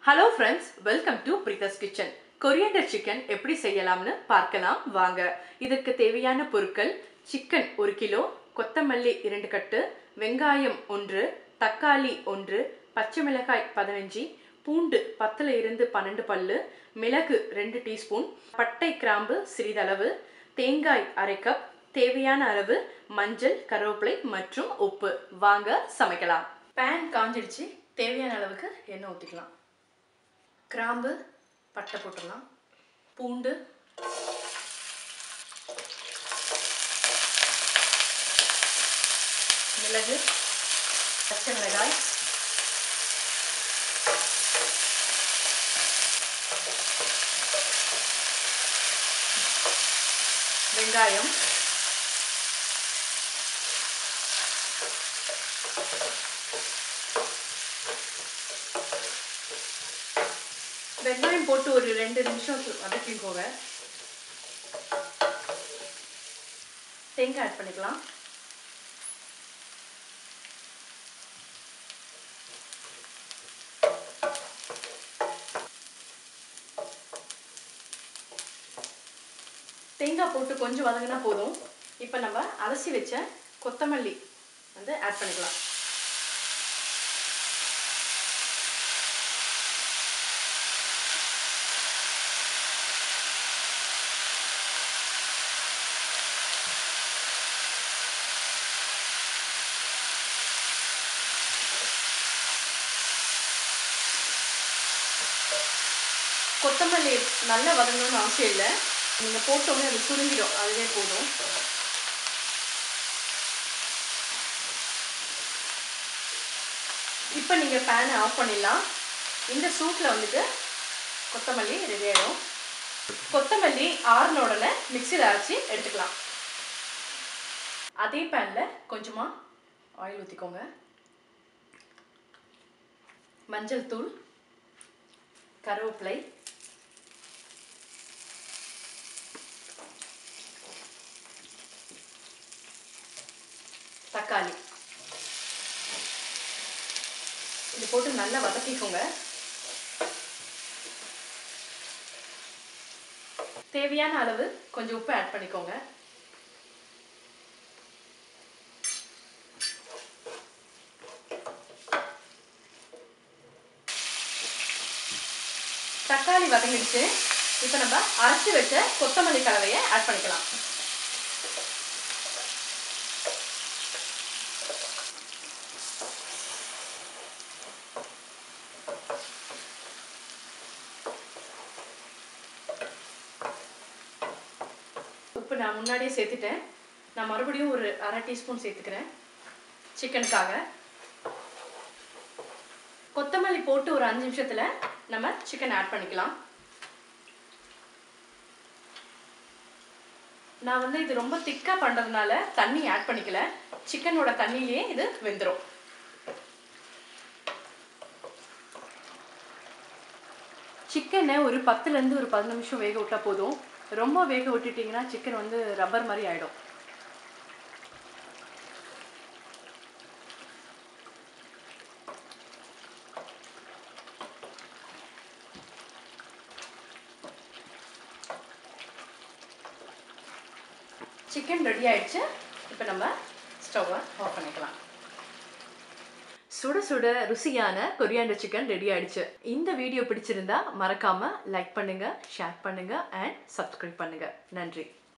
hello friends welcome to Preetha's kitchen coriander chicken எப்படி செய்யலாம்னு பார்க்கலாம் வாங்க இதற்கு தேவையான பொருட்கள் சிக்கன் ஒரு கிலோ கொத்தமல்லி இரண்டு கட்டு வெங்காயம் ஒன்று தக்காளி ஒன்று பச்சை மிளகாய் பதினஞ்சு பூண்டு பத்துல இருந்து பன்னெண்டு பல்லு மிளகு ரெண்டு டீஸ்பூன் பட்டை கிராம்பு சிறிதளவு தேங்காய் அரை கப் தேவையான அளவு மஞ்சள் கருவேப்பிலை மற்றும் உப்பு வாங்க சமைக்கலாம் பேன் காஞ்சிடுச்சு தேவையான அளவுக்கு எண்ணெய் ஊற்றிக்கலாம் கிராம்பு பட்டை போட்டுடலாம் பூண்டு மிளகு பச்சை மிளகாய் வெங்காயம் வெங்காயம் போட்டு ஒரு ரெண்டு நிமிஷம் வதக்கிக்கோங்க தேங்காய் ஆட் பண்ணிக்கலாம் தேங்காய் போட்டு கொஞ்சம் வதங்கினா போதும் இப்போ நம்ம அலசி வச்ச கொத்தமல்லி வந்து ஆட் பண்ணிக்கலாம் கொத்தமல்லி நல்லா வதங்கணும்னு அவசியம் இல்லை நீங்கள் போட்டோன்னே அது சுருங்கிடும் அதுவே போதும் இப்போ நீங்கள் பேனை ஆஃப் பண்ணிடலாம் இந்த சூட்டில் வந்துட்டு கொத்தமல்லி ரெடி ஆகிடும் கொத்தமல்லி ஆறுன உடனே மிக்சியில் அரைச்சி எடுத்துக்கலாம் அதே பேனில் கொஞ்சமாக ஆயில் ஊற்றிக்கோங்க மஞ்சள் தூள் கருவேப்பிலை தக்காளி இது போட்டு நல்லா வதக்கிக்கோங்க தேவையான அளவு கொஞ்சம் உப்பு ஆட் பண்ணிக்கோங்க தக்காளி வதங்கிடுச்சு இப்போ நம்ம அரைச்சி வச்ச கொத்தமல்லி கலவையை ஆட் பண்ணிக்கலாம் உப்பு நான் முன்னாடியே சேர்த்துட்டேன் நான் மறுபடியும் ஒரு அரை டீஸ்பூன் சேர்த்துக்கிறேன் சிக்கனுக்காக கொத்தமல்லி போட்டு ஒரு அஞ்சு நிமிஷத்தில் நம்ம சிக்கன் ஆட் பண்ணிக்கலாம் நான் வந்து இது ரொம்ப திக்காக பண்ணுறதுனால தண்ணி ஆட் பண்ணிக்கல சிக்கனோட தண்ணியிலேயே இது வெந்துடும் சிக்கனை ஒரு பத்துலேருந்து ஒரு பதினஞ்சு நிமிஷம் வேக விட்டால் போதும் ரொம்ப வேக விட்டுட்டிங்கன்னா சிக்கன் வந்து ரப்பர் மாதிரி ஆகிடும் சிக்கன் ரெடி ஆயிடுச்சு இப்போ நம்ம ஸ்டவ்வை ஆஃப் பண்ணிக்கலாம் சுட சுட ருசியான கொரியாண்டர் சிக்கன் ரெடி ஆயிடுச்சு இந்த வீடியோ பிடிச்சிருந்தா மறக்காம லைக் பண்ணுங்க ஷேர் பண்ணுங்க அண்ட் சப்ஸ்கிரைப் பண்ணுங்க நன்றி